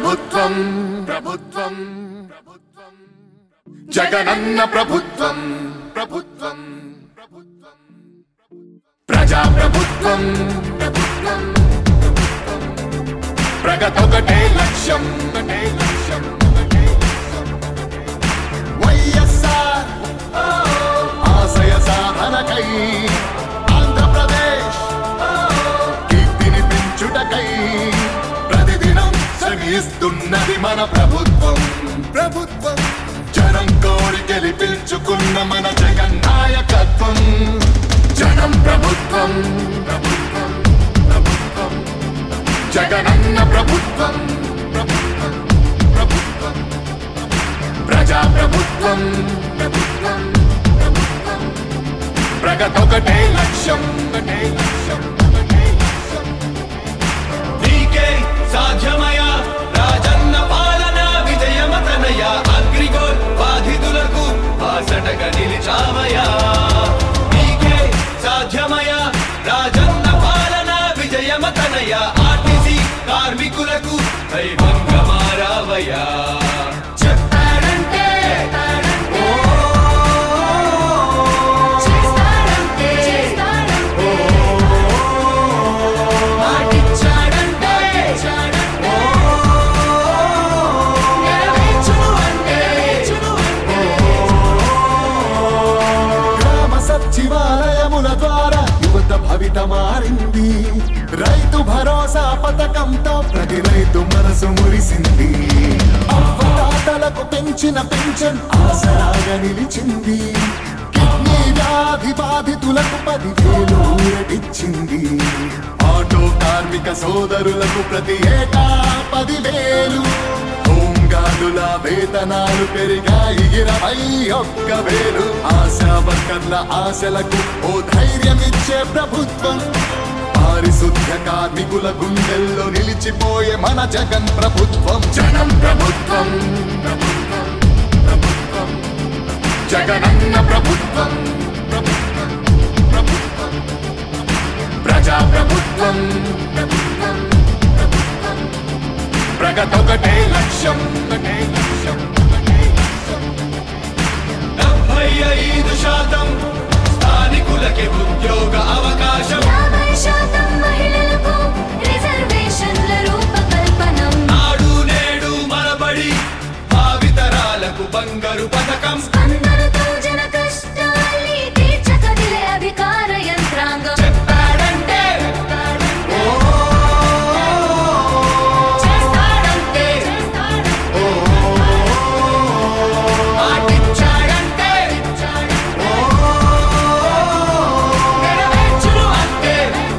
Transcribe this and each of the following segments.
ప్రభుత్వం ప్రభుత్వం ప్రభుత్వం జగనన్న ప్రభుత్వం ప్రభుత్వం ప్రభుత్వం ప్రజా ప్రభుత్వం ప్రభుత్వం ప్రభుత్వం ప్రగతొకటే లక్ష్యం ఒకటే లక్ష్యం ఒకటే లక్ష్యం వైఎస్ఆర్ ఆశయ సాధనకై ఆంధ్రప్రదేశ్ కీర్తిని పెంచుటకై ప్రతిదినం శ్రమిస్తున్నది మన ప్రభుత్వం ప్రభుత్వం జనం కోరి గెలిపించుకున్న మన జగన్ నాయకత్వం జనం ప్రభుత్వం ప్రభుత్వం ప్రభుత్వం జగనన్న ప్రభుత్వం ప్రభుత్వం ప్రభుత్వం ప్రజా ప్రభుత్వం ప్రభుత్వం ప్రభుత్వం ప్రగతొకటే లక్ష్యం ఒకటే లక్ష్యం ఒకటే లక్ష్యం నీకే సాధ్యమయ రాజన్న పాలన విజయమతనయ అగ్రిగోల్ బాధితులకు బాసటగా నిలిచామయా నీకే సాధ్యమయ రాజన్న పాలన విజయమతనయ ఆర్టీసీ కార్మికులకు దైవంగా మారావయ్యా చెప్పాడంటే చేస్తాడంటే చేస్తాడంటే మాటిచ్చాడంటే నెరవేర్చును అంటే గ్రామ సచివాలయముల ద్వారా యువత భవిత మారింది రైతు భరోసా పథకంతో ప్రతి రైతు మనసు మురిసింది అవ్వదాతలకు పెంచిన పెన్షన్ ఆసరాగా నిలిచింది కిడ్నీ వ్యాధి బాధితులకు పదివేలు ఊరటిచ్చింది ఆటో కార్మిక సోదరులకు ప్రతి ఏటా పదివేలు హోంగార్డుల వేతనాలు పెరిగాయి ఇరవై ఒక్క వేలు ఆశా వర్కర్ల ఆశలకు ఓ ధైర్యమిచ్చే ప్రభుత్వం పారిశుద్ధ్య కార్మికుల గుండెల్లో నిలిచిపోయే మన జగన్ ప్రభుత్వం జనం ప్రభుత్వం ప్రభుత్వం ప్రభుత్వం జగనన్న ప్రభుత్వం ప్రభుత్వం ప్రభుత్వం ప్రజా ప్రభుత్వం ప్రభుత్వం ప్రభుత్వం ప్రగతొకటే లక్ష్యం ఒకటే లక్ష్యం ఒకటే లక్ష్యం డెబ్బై ఐదు శాతం స్థానికులకి ఉద్యోగ అవకాశం యాభై శాతం మహిళలకు రిజర్వేషన్ల రూపకల్పనం నాడు నేడు మనబడి భావితరాలకు బంగారు పథకం అందరితో జన కష్టాల్ని తీర్చకదిలే అధికార యంత్రాంగం చెప్పాడంటే చేస్తాడంటే మాటిచ్చాడంటే నెరవేర్చును అంటే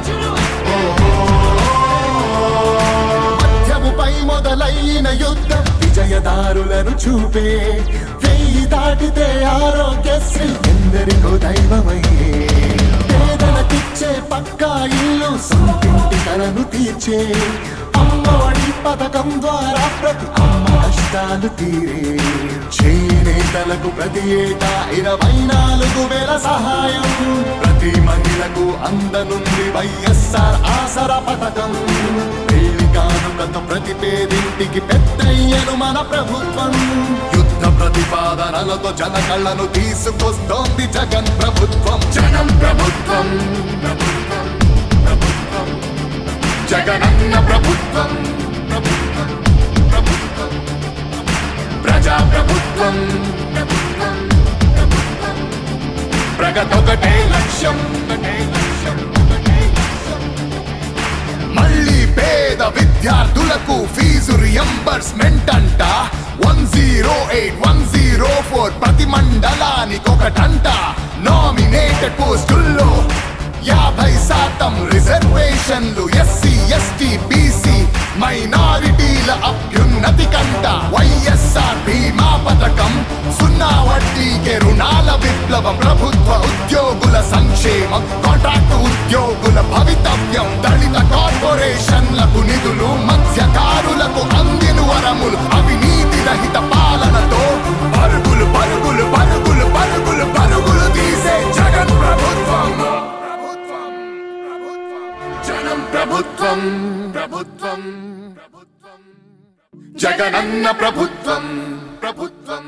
మధ్యముపై మొదలైన యుద్ధం విజయదారులను చూపే వెయ్యి దాటితే ఆరోగ్యశ్రీ ఎందరికో దైవమయ్యే పేదలకిచ్చే పక్కా ఇల్లు సొంతింటి కలను తీర్చే అమ్మఒడి పథకం ద్వారా ప్రతి అమ్మ కష్టాలు తీరే చేనేతలకు ప్రతి ఏటా ఇరవై నాలుగు వేల సహాయం ప్రతి మహిళకు అందనుంది వైఎస్ఆర్ ఆసరా పథకం పెళ్లి కానుకతో ప్రతి పేదింటికి పెద్దయ్యను మన ప్రభుత్వం యుద్ధ ప్రతిపాదనలతో జన కళ్ళను తీసుకొస్తోంది జగన్ ప్రభుత్వం జనం ప్రభుత్వం ప్రభుత్వం ప్రభుత్వం జగనన్న ప్రభుత్వం ప్రభుత్వం ప్రభుత్వం ప్రజా ప్రభుత్వం ప్రభుత్వం ప్రభుత్వం ప్రగతొకటే లక్ష్యం ఒకటే లక్ష్యం ఒకటే లక్ష్యం మళ్ళీ పేద విద్యార్థులకు ఫీజు రియంబర్స్మెంట్ అంట one zero eight one zero four ప్రతి మండలానికి ఒకటంట నామినేటెడ్ పోస్టుల్లో యాభై శాతం రిజర్వేషన్లు ఎస్సీ ఎస్టీ బీసీ మైనారిటీల అభ్యున్నతి కంట వైఎస్ఆర్ బీమా పథకం సున్నా వడ్డీకే రుణాల విప్లవం ప్రభుత్వ ఉద్యోగుల సంక్షేమం కాంట్రాక్ట్ ఉద్యోగుల భవితవ్యం దళిత కార్పొరేషన్లకు నిధులు మత్స్యకారులకు అందిన వరములు అవినీతి రహిత పాలనతో పరుగులు పరుగులు పరుగులు పరుగులు పరుగులు తీసే జగన్ ప్రభుత్వం ప్రభుత్వం ప్రభుత్వం జనం ప్రభుత్వం ప్రభుత్వం ప్రభుత్వం జగనన్న ప్రభుత్వం ప్రభుత్వం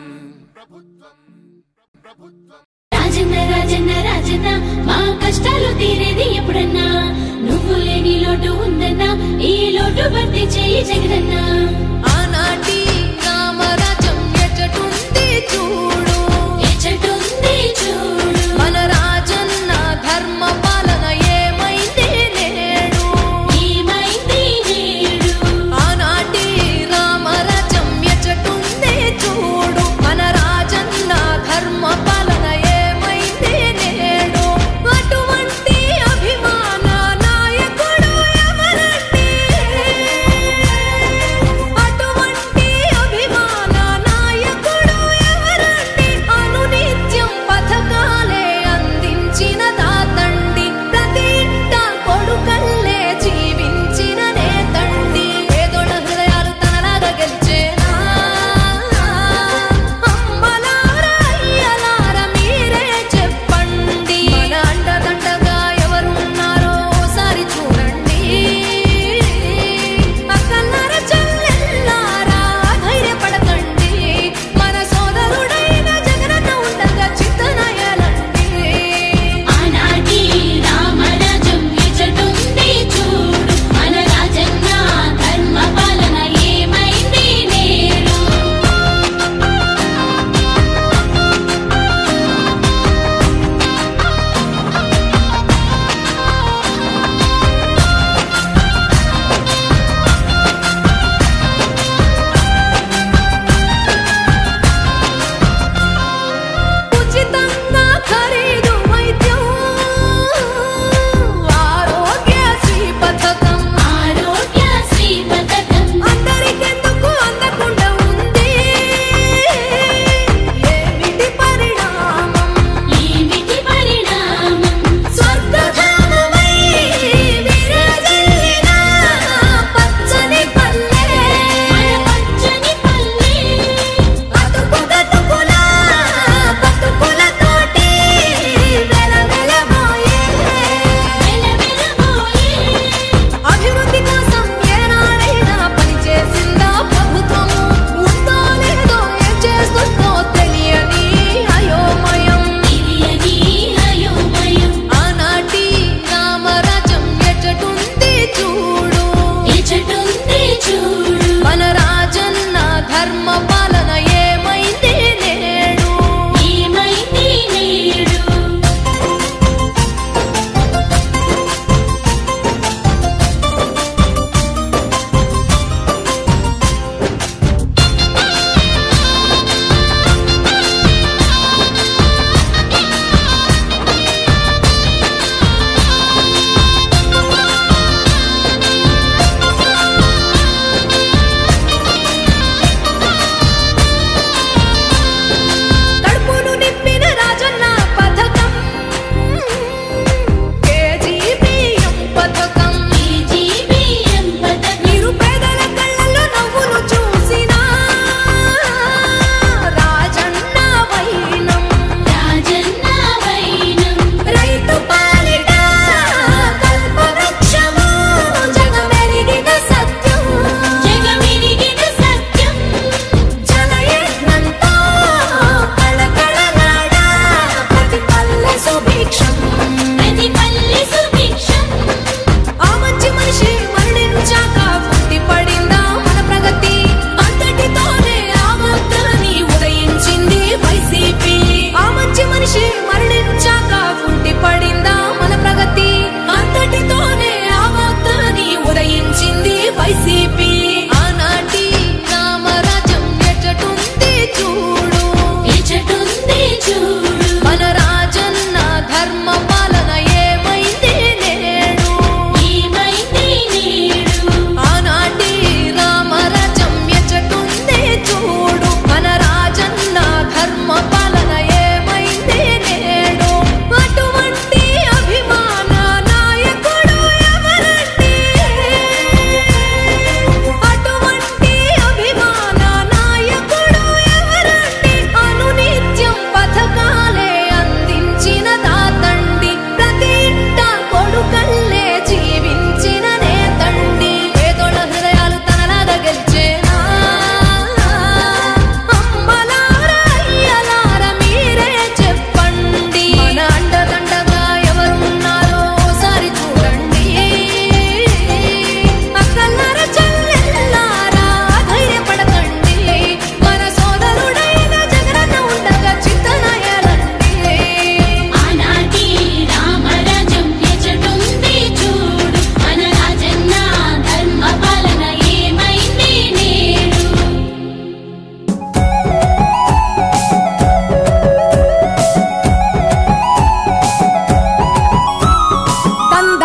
రాజన్న రాజన్న రాజన్న మా కష్టాలు తీరేది ఎప్పుడన్నా నువ్వు లేని లోటు ఉందన్నా ఈ లోటు భర్తీ చేయి జగనన్న ఆనాటి రామరాజ్యం ఎచ్చటుంది చూడు ఎచ్చటుంది చూడు మన రాజన్న ధర్మ పాలన ఏమైంది నేడు ఏమైంది నేడు ఆనాటి రామరాజ్యం ఎచ్చటుంది చూడు మన రాజన్న ధర్మ పాలన ఏమైంది నేడు అటువంటి అభిమాన నాయకుడు ఎవరండి అటువంటి అభిమాన నాయకుడు ఎవరండి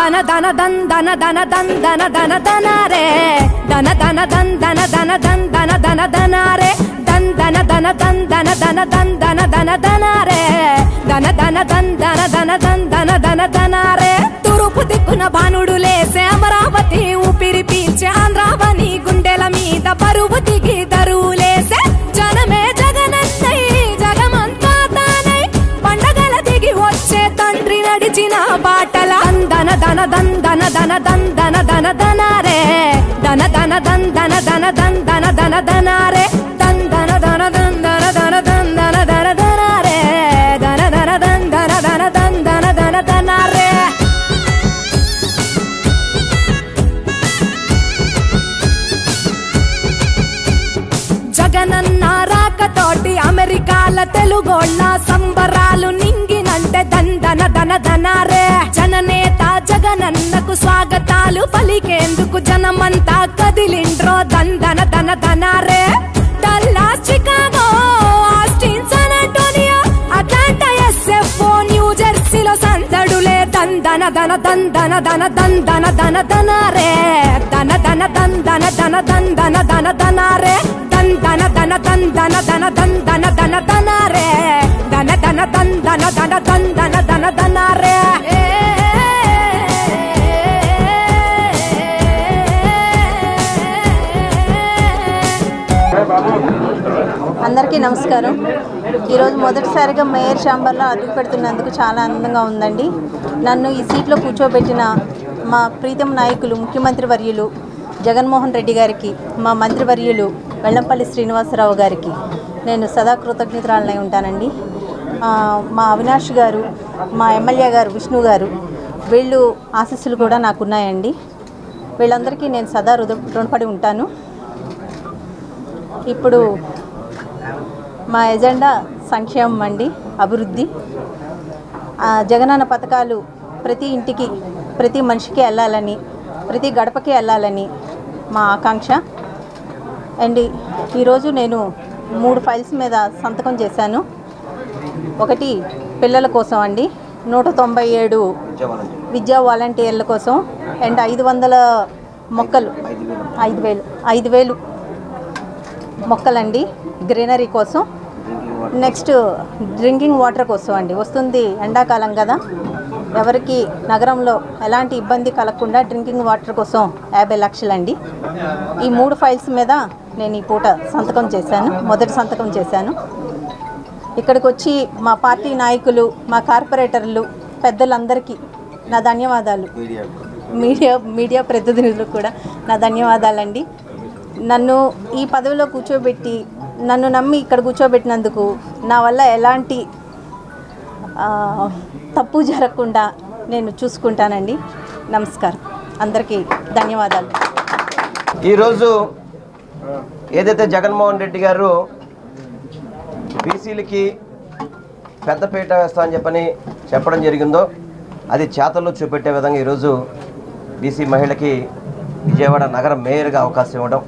దన దన దన్ దన దన దన్ దన దన దన రే దన దన దన్ దన దన దన్ దన దన దన రే దన్ దన దన దన్ దన దన దన్ దన దన దన రే దన దన దన్ దన దన దన్ దన దన దన రే తూర్పు దిక్కున భానుడు లేసే అమరావతి ఊపిరి పీల్చే ఆంధ్రావని గుండెల మీద బరువు దిగి దరువు లేసే జనమే జగనన్నై జగమంతా తానై పండగల దిగి వచ్చే తండ్రి నడిచిన బాటల దన దన దన్ దన దన దన్ దన దన దన రే దన దన దన్ దన దన దన్ దన దన దన రే దన్ దన దన దన్ దన దన దన్ దన దన దన రే దన దన దన్ దన దన దన్ దన దన దన రే జగనన్న రాకతోటి అమెరికాల తెలుగోళ్ళ సంబరాలు నింగినంటే దందన దన దన రే జననేత జగనన్నకు స్వాగతాలు పలికేందుకు జనమంతా కదిలిండ్రో దందన దన దన రే Dallas Chicago Austin San Antonio Atlanta SF New జెర్సీలో సందడులే దందన దన దందన దన దందన దన దన రే దన దన దందన దన దందన దన దన రే దందన దన దందన దన దందన దన దన రే దన దన దందన దన దందన దన దన రే అందరికీ నమస్కారం ఈరోజు మొదటిసారిగా మేయర్ ఛాంబర్లో అడుగు పెడుతున్నందుకు చాలా ఆనందంగా ఉందండి నన్ను ఈ సీట్లో కూర్చోబెట్టిన మా ప్రీతం నాయకులు ముఖ్యమంత్రి వర్యులు జగన్మోహన్ రెడ్డి గారికి మా మంత్రివర్యులు వెల్లంపల్లి శ్రీనివాసరావు గారికి నేను సదా కృతజ్ఞతరాలనై ఉంటానండి ఆ, మా అవినాష్ గారు మా ఎమ్మెల్యే గారు విష్ణు గారు వీళ్ళు ఆశీస్సులు కూడా నాకున్నాయండి వీళ్ళందరికీ నేను సదా రుద రుణపడి ఉంటాను ఇప్పుడు మా ఎజెండా సంక్షేమం అండి అభివృద్ధి ఆ, జగనన్న పథకాలు ప్రతి ఇంటికి ప్రతి మనిషికి వెళ్ళాలని ప్రతి గడపకి వెళ్ళాలని మా ఆకాంక్ష అండ్ ఈరోజు నేను మూడు ఫైల్స్ మీద సంతకం చేశాను ఒకటి పిల్లల కోసం అండి నూట తొంభై ఏడు విద్యా వాలంటీర్ల కోసం అండ్ ఐదు వందల మొక్కలు ఐదు వేలు ఐదు వేలు మొక్కలండి గ్రీనరీ కోసం నెక్స్ట్ డ్రింకింగ్ వాటర్ కోసం అండి వస్తుంది ఎండాకాలం కదా ఎవరికి నగరంలో ఎలాంటి ఇబ్బంది కలగకుండా డ్రింకింగ్ వాటర్ కోసం యాభై లక్షలండి ఈ మూడు ఫైల్స్ మీద నేను ఈ పూట సంతకం చేశాను మొదటి సంతకం చేశాను ఇక్కడికి వచ్చి మా పార్టీ నాయకులు మా కార్పొరేటర్లు పెద్దలందరికీ నా ధన్యవాదాలు మీడియా మీడియా ప్రతినిధులకు కూడా నా ధన్యవాదాలండి నన్ను ఈ పదవిలో కూర్చోబెట్టి నన్ను నమ్మి ఇక్కడ కూర్చోబెట్టినందుకు నా వల్ల ఎలాంటి ఆ, తప్పు జరగకుండా నేను చూసుకుంటానండి నమస్కారం అందరికీ ధన్యవాదాలు ఈరోజు ఏదైతే జగన్మోహన్ రెడ్డి గారు బీసీలకి పెద్దపీట వేస్తామని చెప్పని చెప్పడం జరిగిందో అది చేతల్లో చూపెట్టే విధంగా ఈరోజు బీసీ మహిళకి విజయవాడ నగర మేయర్గా అవకాశం ఇవ్వడం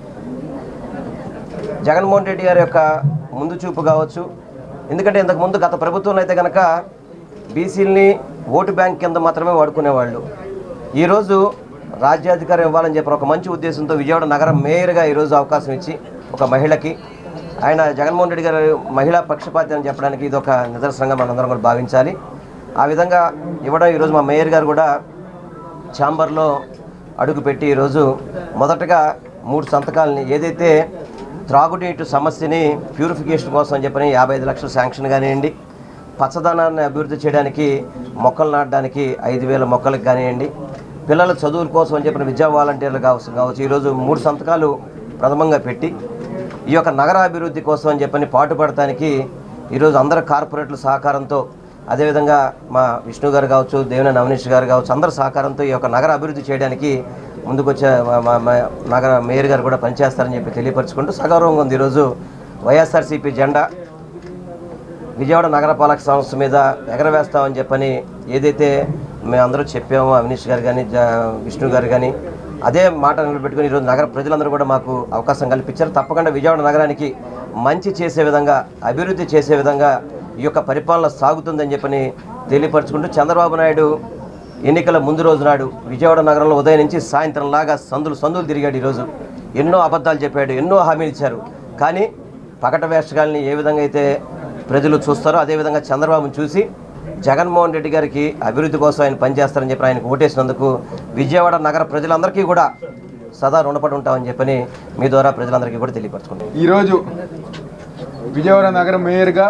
జగన్మోహన్ రెడ్డి గారి యొక్క ముందు చూపు కావచ్చు ఎందుకంటే ఇంతకుముందు గత ప్రభుత్వంలో అయితే కనుక బీసీలని ఓటు బ్యాంక్ కింద మాత్రమే వాడుకునేవాళ్ళు ఈరోజు రాజ్యాధికారం ఇవ్వాలని చెప్పిన ఒక మంచి ఉద్దేశంతో విజయవాడ నగర మేయర్గా ఈరోజు అవకాశం ఇచ్చి ఒక మహిళకి ఆయన జగన్మోహన్ రెడ్డి గారు మహిళా పక్షపాతి అని చెప్పడానికి ఇది ఒక నిదర్శనంగా మనందరం కూడా భావించాలి ఆ విధంగా ఇవ్వడం ఈరోజు మా మేయర్ గారు కూడా ఛాంబర్లో అడుగుపెట్టి ఈరోజు మొదటగా మూడు సంతకాలని ఏదైతే త్రాగునీటి సమస్యని ప్యూరిఫికేషన్ కోసం అని చెప్పని యాభై ఐదు లక్షల శాంక్షన్ కానివ్వండి పచ్చదనాన్ని అభివృద్ధి చేయడానికి మొక్కలు నాటడానికి ఐదు వేల మొక్కలకు కానివ్వండి పిల్లల చదువుల కోసం అని చెప్పిన విద్యా వాలంటీర్లు కావచ్చు కావచ్చు ఈరోజు మూడు సంతకాలు ప్రథమంగా పెట్టి ఈ యొక్క నగర అభివృద్ధి కోసం అని చెప్పని పాటుపడటానికి ఈరోజు అందరు కార్పొరేట్ల సహకారంతో అదేవిధంగా మా విష్ణు గారు కావచ్చు దేవినేని అవినీష్ గారు కావచ్చు అందరి సహకారంతో ఈ యొక్క నగర అభివృద్ధి చేయడానికి ముందుకొచ్చే మా- మా మా నగర మేయర్ గారు కూడా పనిచేస్తారని చెప్పి తెలియపరచుకుంటూ సగౌరవంగా ఉంది ఈరోజు వైఎస్ఆర్సీపీ జెండా విజయవాడ నగరపాలక సంస్థ మీద ఎగరవేస్తామని చెప్పని ఏదైతే మేమందరూ చెప్పామో అవినీష్ గారు కానీ జ- విష్ణు గారు కానీ అదే మాట నిలబెట్టుకుని ఈరోజు నగర ప్రజలందరూ కూడా మాకు అవకాశం కల్పించారు తప్పకుండా విజయవాడ నగరానికి మంచి చేసే విధంగా అభివృద్ధి చేసే విధంగా ఈ యొక్క పరిపాలన సాగుతుందని చెప్పని తెలియపరచుకుంటూ చంద్రబాబు నాయుడు ఎన్నికల ముందు రోజు నాడు విజయవాడ నగరంలో ఉదయం నుంచి సాయంత్రం లాగా సందులు సందులు తిరిగాడు ఈరోజు ఎన్నో అబద్ధాలు చెప్పాడు ఎన్నో హామీలు ఇచ్చారు కానీ పకట వేషగాల్ని ఏ విధంగా అయితే ప్రజలు చూస్తారో అదేవిధంగా చంద్రబాబును చూసి జగన్మోహన్ రెడ్డి గారికి అభివృద్ధి కోసం ఆయన పనిచేస్తారని చెప్పి ఆయనకు ఓటేసినందుకు విజయవాడ నగర ప్రజలందరికీ కూడా సదా రుణపడి ఉంటామని చెప్పని మీ ద్వారా ప్రజలందరికీ కూడా తెలియపరచుకుంటాం ఈరోజు విజయవాడ నగర మేయర్గా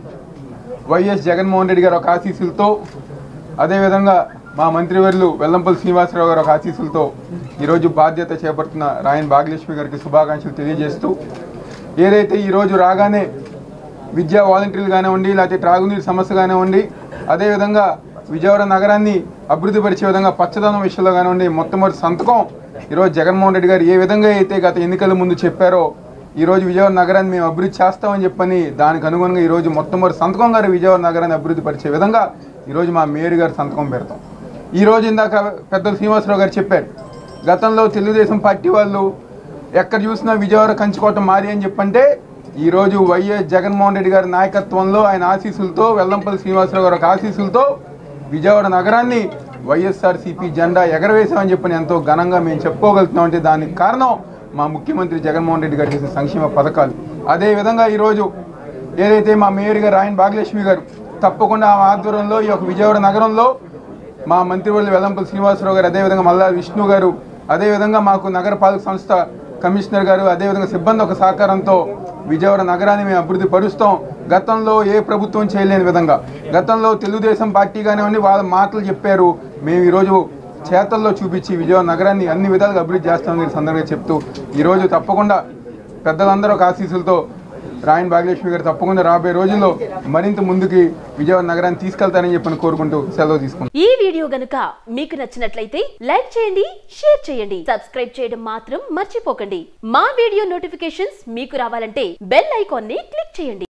వైఎస్ జగన్మోహన్ రెడ్డి గారు ఒక ఆశీస్సులతో అదేవిధంగా మా మంత్రివర్యులు వెల్లంపల్లి శ్రీనివాసరావు గారు ఒక ఆశీస్సులతో ఈరోజు బాధ్యత చేపడుతున్న రాయన్ భాగ్యలక్ష్మి గారికి శుభాకాంక్షలు తెలియజేస్తూ ఏదైతే ఈరోజు రాగానే విద్యా వాలంటీర్లు కానివ్వండి లేకపోతే త్రాగునీరు సమస్య కానివ్వండి అదేవిధంగా విజయవాడ నగరాన్ని అభివృద్ధి పరిచే విధంగా పచ్చదనం విషయంలో కానివ్వండి మొట్టమొదటి సంతకం ఈరోజు జగన్మోహన్ రెడ్డి గారు ఏ విధంగా అయితే గత ఎన్నికల ముందు చెప్పారో ఈరోజు విజయవాడ నగరాన్ని మేము అభివృద్ధి చేస్తామని చెప్పని దానికి అనుగుణంగా ఈరోజు మొట్టమొదటి సంతకం గారు విజయవాడ నగరాన్ని అభివృద్ధి పరిచే విధంగా ఈరోజు మా మేయర్ గారు సంతకం పెడతాం ఈరోజు ఇందాక పెద్దలు శ్రీనివాసరావు గారు చెప్పారు గతంలో తెలుగుదేశం పార్టీ వాళ్ళు ఎక్కడ చూసినా విజయవాడ కంచుకోవటం మారి అని చెప్పంటే ఈరోజు వైఎస్ జగన్మోహన్ రెడ్డి గారి నాయకత్వంలో ఆయన ఆశీస్సులతో వెల్లంపల్లి శ్రీనివాసరావు గారి ఒక ఆశీస్సులతో విజయవాడ నగరాన్ని వైఎస్ఆర్సీపీ జెండా ఎగరవేశామని చెప్పని ఎంతో ఘనంగా మేము చెప్పుకోగలుగుతున్నాం అంటే దానికి కారణం మా ముఖ్యమంత్రి జగన్మోహన్ రెడ్డి గారు చేసిన సంక్షేమ పథకాలు అదేవిధంగా ఈరోజు ఏదైతే మా మేయర్ గారు ఆయన భాగ్యలక్ష్మి గారు తప్పకుండా ఆ ఆధ్వర్యంలో ఈ యొక్క విజయవాడ నగరంలో మా మంత్రివర్యులు వెల్లంపల్లి శ్రీనివాసరావు గారు అదేవిధంగా మల్లా విష్ణు గారు అదేవిధంగా మాకు నగరపాలక సంస్థ కమిషనర్ గారు అదేవిధంగా సిబ్బంది ఒక సహకారంతో విజయవాడ నగరాన్ని మేము అభివృద్ధి పరుస్తాం గతంలో ఏ ప్రభుత్వం చేయలేని విధంగా గతంలో తెలుగుదేశం పార్టీ కానివ్వండి వాళ్ళ మాటలు చెప్పారు మేము ఈరోజు చేతల్లో చూపించి విజయవాడ నగరాన్ని అన్ని విధాలుగా అభివృద్ధి చేస్తామని ఈ సందర్భంగా చెప్తూ ఈరోజు తప్పకుండా పెద్దలందరూ ఒక ఆశీస్సులతో రాయన్ భాగ్యలక్ష్మి గారు తప్పకుండా రాబోయే రోజుల్లో మరింత ముందుకి విజయవాడ నగరాన్ని తీసుకెళ్తారని చెప్పని కోరుకుంటూ సెలవు తీసుకుంటాం ఈ వీడియో గనుక మీకు నచ్చినట్లయితే లైక్ చేయండి షేర్ చేయండి సబ్స్క్రైబ్ చేయడం మాత్రం మర్చిపోకండి మా వీడియో నోటిఫికేషన్స్ మీకు రావాలంటే బెల్ ఐకాన్ ని క్లిక్ చేయండి